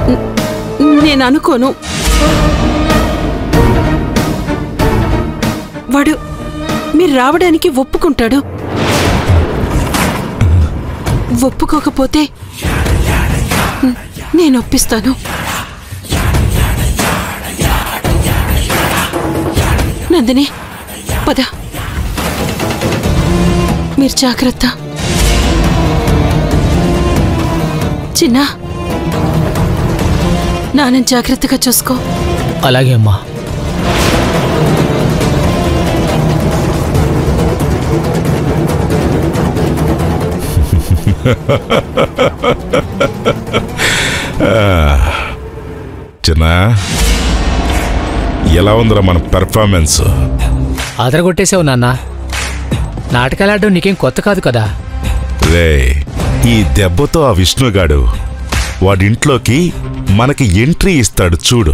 నేను అనుకోను వాడు మీరు రావడానికి ఒప్పుకుంటాడు ఒప్పుకోకపోతే నేను ఒప్పిస్తాను నందిని పద మీరు జాగ్రత్త చిన్న నాన్న జాగ్రత్తగా చూసుకో అలాగే అమ్మా చిన్న ఎలా ఉందిరా మన పెర్ఫార్మెన్స్ అదరగొట్టేసావు నాన్న నాటకాలు ఆడడం నీకేం కొత్త కాదు కదా రే ఈ దెబ్బతో ఆ విష్ణుగాడు వాడింట్లోకి మనకి ఎంట్రీ ఇస్తాడు చూడు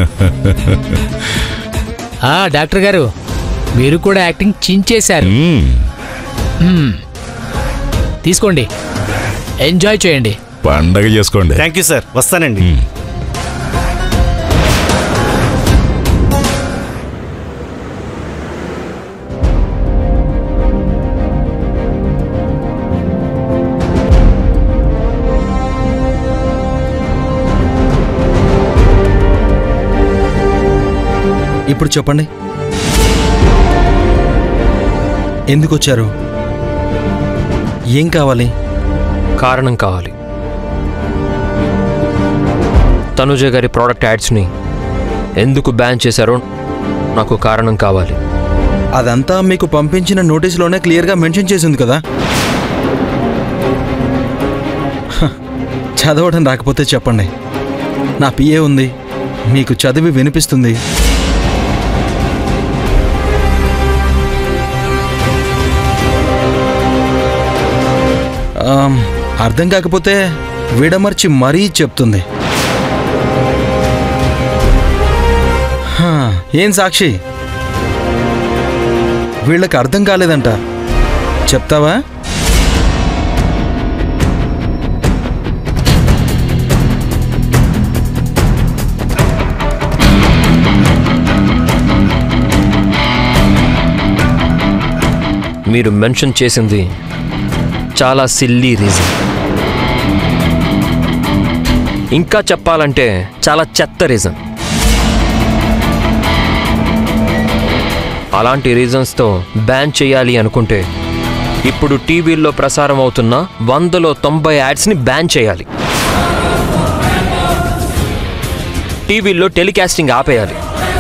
ఆ డాక్టర్ గారు మీరు కూడా యాక్టింగ్ చించేశారు మ్మ్. మ్మ్. తీసుకోండి ఎంజాయ్ చేయండి పండగ చేసుకోండి థ్యాంక్ యూ సార్ వస్తానండి మ్మ్. ఇప్పుడు చెప్పండి ఎందుకు వచ్చారు ఏం కావాలి కారణం కావాలి తనుజ గారి ప్రోడక్ట్ యాడ్స్ని ఎందుకు బ్యాన్ చేశారో నాకు కారణం కావాలి అదంతా మీకు పంపించిన నోటీసులోనే క్లియర్గా మెన్షన్ చేసింది కదా హ, చదవడం రాకపోతే చెప్పండి నా పిఏ ఉంది మీకు చదివి వినిపిస్తుంది ఆమ్, అర్థం కాకపోతే విడమర్చి మరీ చెప్తుంది హా, ఏం సాక్షి వీళ్ళకి అర్థం కాలేదంట చెప్తావా మీరు మెన్షన్ చేసింది చాలా సిల్లీ రీజన్ ఇంకా చెప్పాలంటే చాలా చెత్త రీజన్ అలాంటి రీజన్స్తో బ్యాన్ చేయాలి అనుకుంటే ఇప్పుడు టీవీల్లో ప్రసారం అవుతున్న వందలో తొంభై యాడ్స్ని బ్యాన్ చేయాలి టీవీల్లో టెలికాస్టింగ్ ఆపేయాలి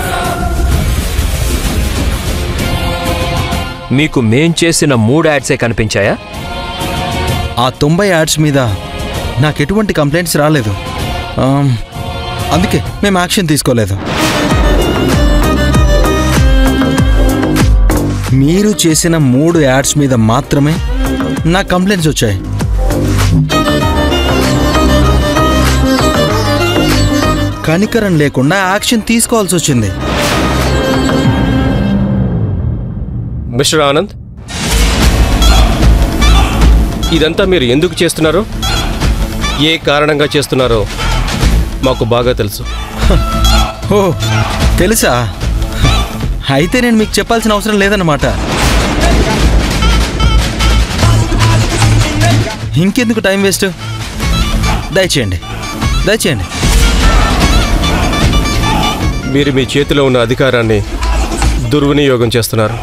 మీకు మేం చేసిన మూడు యాడ్సే కనిపించాయా ఆ తొంభై యాడ్స్ మీద నాకు ఎటువంటి కంప్లైంట్స్ రాలేదు ఆమ్, అందుకే మేము యాక్షన్ తీసుకోలేదు మీరు చేసిన మూడు యాడ్స్ మీద మాత్రమే నా కంప్లైంట్స్ వచ్చాయి కనికరం లేకుండా యాక్షన్ తీసుకోవాల్సి వచ్చింది మిస్టర్ ఆనంద్ ఇదంతా మీరు ఎందుకు చేస్తున్నారో ఏ కారణంగా చేస్తున్నారో మాకు బాగా తెలుసు ఓ తెలుసా అయితే నేను మీకు చెప్పాల్సిన అవసరం లేదన్నమాట ఇంకెందుకు టైం వేస్ట్ దయచేయండి దయచేయండి మీరు మీ చేతిలో ఉన్న అధికారాన్ని దుర్వినియోగం చేస్తున్నారు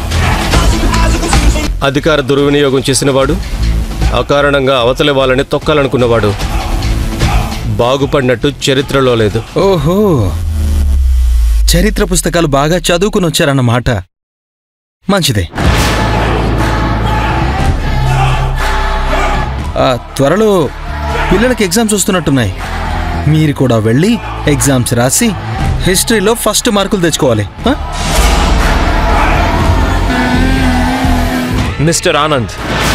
అధికార దుర్వినియోగం చేసినవాడు అకారణంగా అవతలి వాళ్ళని తొక్కాలనుకున్నవాడు బాగుపడినట్టు చరిత్రలో లేదు ఓహో చరిత్ర పుస్తకాలు బాగా చదువుకుని వచ్చారన్నమాట మంచిదే ఆ, త్వరలో పిల్లలకి ఎగ్జామ్స్ వస్తున్నట్టున్నాయి మీరు కూడా వెళ్ళి ఎగ్జామ్స్ రాసి హిస్టరీలో ఫస్ట్ మార్కులు తెచ్చుకోవాలి ఆ? మిస్టర్ ఆనంద్